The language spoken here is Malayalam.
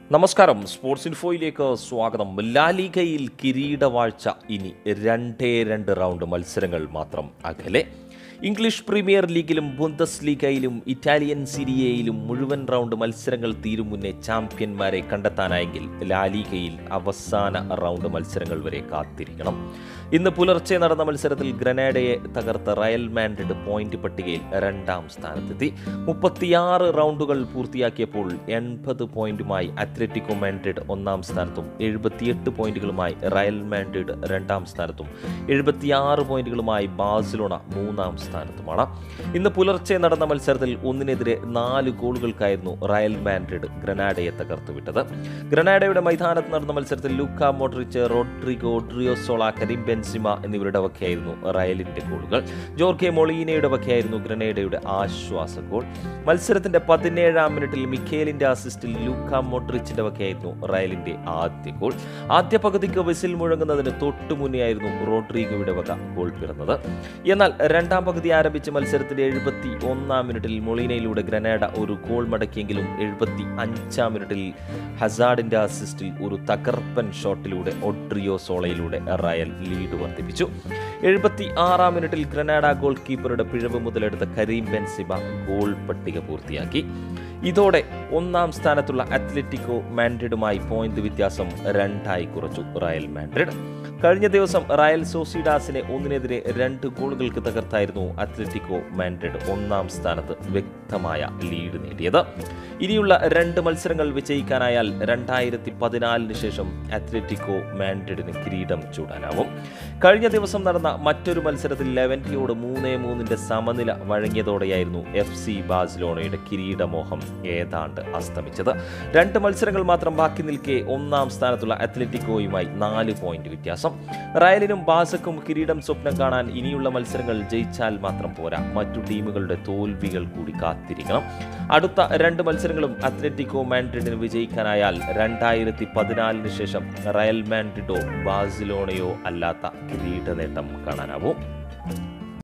നമസ്കാരം സ്പോർട്സ് ഇൻഫോയിലേക്ക് സ്വാഗതം ലാലിഗയിൽ കിരീടവാഴ്ച ഇനി രണ്ടേ രണ്ട് റൗണ്ട് മത്സരങ്ങൾ മാത്രം അകലെ ഇംഗ്ലീഷ് പ്രീമിയർ ലീഗിലും ബുന്തസ് ലീഗയിലും ഇറ്റാലിയൻ സിരിയയിലും മുഴുവൻ റൗണ്ട് മത്സരങ്ങൾ തീരും മുന്നേ ചാമ്പ്യന്മാരെ കണ്ടെത്താനായെങ്കിൽ ലാലിഗയിൽ അവസാന റൗണ്ട് മത്സരങ്ങൾ വരെ കാത്തിരിക്കണം ഇന്ന് പുലർച്ചെ നടന്ന മത്സരത്തിൽ ഗ്രനേഡയെ തകർത്ത റയൽ മാൻഡ്രിഡ് പോയിന്റ് പട്ടികയിൽ രണ്ടാം സ്ഥാനത്തെത്തി മുപ്പത്തിയാറ് റൗണ്ടുകൾ പൂർത്തിയാക്കിയപ്പോൾ എൺപത് പോയിന്റുമായി അത്ലറ്റിക്കോ മാൻഡ്രിഡ് ഒന്നാം സ്ഥാനത്തും എഴുപത്തിയെട്ട് പോയിന്റുകളുമായി റയൽ മാൻഡ്രിഡ് രണ്ടാം സ്ഥാനത്തും എഴുപത്തിയാറ് പോയിന്റുകളുമായി ബാഴ്സലോണ മൂന്നാം സ്ഥാനത്തുമാണ് ഇന്ന് പുലർച്ചെ നടന്ന മത്സരത്തിൽ ഒന്നിനെതിരെ നാല് ഗോളുകൾക്കായിരുന്നു റയൽ മാൻഡ്രിഡ് ഗ്രനാഡയെ തകർത്തുവിട്ടത് ഗ്രനാഡയുടെ മൈതാനത്ത് നടന്ന മത്സരത്തിൽ Luka Modric Rodrigo Odriozola Karim Benzema എന്നിവരുടെ വകയായിരുന്നു റയലിന്റെ ഗോളുകൾ ജോർഗെ മൊളീനയുടെ വകയായിരുന്നു ഗ്രനേഡയുടെ ആശ്വാസ ഗോൾ മത്സരത്തിന്റെ പതിനേഴാം മിനിറ്റിൽ മിഖേലിന്റെ അസിസ്റ്റിൽ ലൂക്ക മോഡ്രിച്ചിന്റെ വകയായിരുന്നു റയലിന്റെ ആദ്യ ഗോൾ ആദ്യ പകുതിക്ക് വിസിൽ മുഴങ്ങുന്നതിന് തൊട്ടു മുന്നെയായിരുന്നു റോഡ്രിഗോയുടെ വക ഗോൾ പിറന്നത് എന്നാൽ രണ്ടാം പകുതി ആരംഭിച്ച മത്സരത്തിന്റെ എഴുപത്തി ഒന്നാം മിനിറ്റിൽ മൊളീനയിലൂടെ ഗ്രനേഡ ഒരു ഗോൾ മടക്കിയെങ്കിലും എഴുപത്തി അഞ്ചാം മിനിറ്റിൽ ഹസാഡിന്റെ അസിസ്റ്റിൽ ഒരു തകർപ്പൻ ഷോട്ടിലൂടെ ഒഡ്രിയോ സോളയിലൂടെ റയൽ ലീഡ് വർദ്ധിപ്പിച്ചു എഴുപത്തി ആറാം മിനിറ്റിൽ ഗ്രനാഡ ഗോൾ കീപ്പറുടെ പിഴവ് മുതലെടുത്ത കരീം ബെൻസിബ ഗോൾ പട്ടിക പൂർത്തിയാക്കി ഇതോടെ ഒന്നാം സ്ഥാനത്തുള്ള അത്ലറ്റിക്കോ മാൻഡ്രിഡുമായി പോയിന്റ് വ്യത്യാസം രണ്ടായി കുറച്ചു റയൽ മാൻഡ്രിഡ് കഴിഞ്ഞ ദിവസം റയൽ സോസിഡാസിനെ ഒന്നിനെതിരെ രണ്ട് ഗോളുകൾക്ക് തകർത്തായിരുന്നു അത്ലറ്റിക്കോ മാൻഡ്രിഡ് ഒന്നാം സ്ഥാനത്ത് വ്യക്തമായ ലീഡ് നേടിയത് ഇനിയുള്ള രണ്ട് മത്സരങ്ങൾ വിജയിക്കാനായാൽ രണ്ടായിരത്തി പതിനാലിന് ശേഷം അത്ലറ്റിക്കോ മാൻഡ്രിഡിന് കിരീടം ചൂടാനാവും കഴിഞ്ഞ ദിവസം നടന്ന മറ്റൊരു മത്സരത്തിൽ ലെവൻറ്റിയോട് മൂന്നേ മൂന്നിന്റെ സമനില വഴങ്ങിയതോടെയായിരുന്നു എഫ് സി ബാഴ്സലോണയുടെ കിരീടമോഹം ഏതാണ്ട് അസ്തമിച്ചത് രണ്ട് മത്സരങ്ങൾ മാത്രം ബാക്കി നിൽക്കെ ഒന്നാം സ്ഥാനത്തുള്ള അത്ലറ്റിക്കോയുമായി നാല് പോയിന്റ് വ്യത്യാസം റയലിനും ബാസക്കും കിരീടം സ്വപ്നം കാണാൻ ഇനിയുള്ള മത്സരങ്ങൾ ജയിച്ചാൽ മാത്രം പോരാ മറ്റു ടീമുകളുടെ തോൽവികൾ കൂടി കാത്തിരിക്കണം അടുത്ത രണ്ട് മത്സരങ്ങളും അത്ലറ്റിക്കോ മാൻഡ്രിഡിന് വിജയിക്കാനായാൽ രണ്ടായിരത്തി പതിനാലിന് ശേഷം റയൽ മാൻഡ്രിഡോ ബാഴ്സലോണയോ അല്ലാത്ത കിരീട നേട്ടം കാണാനാവും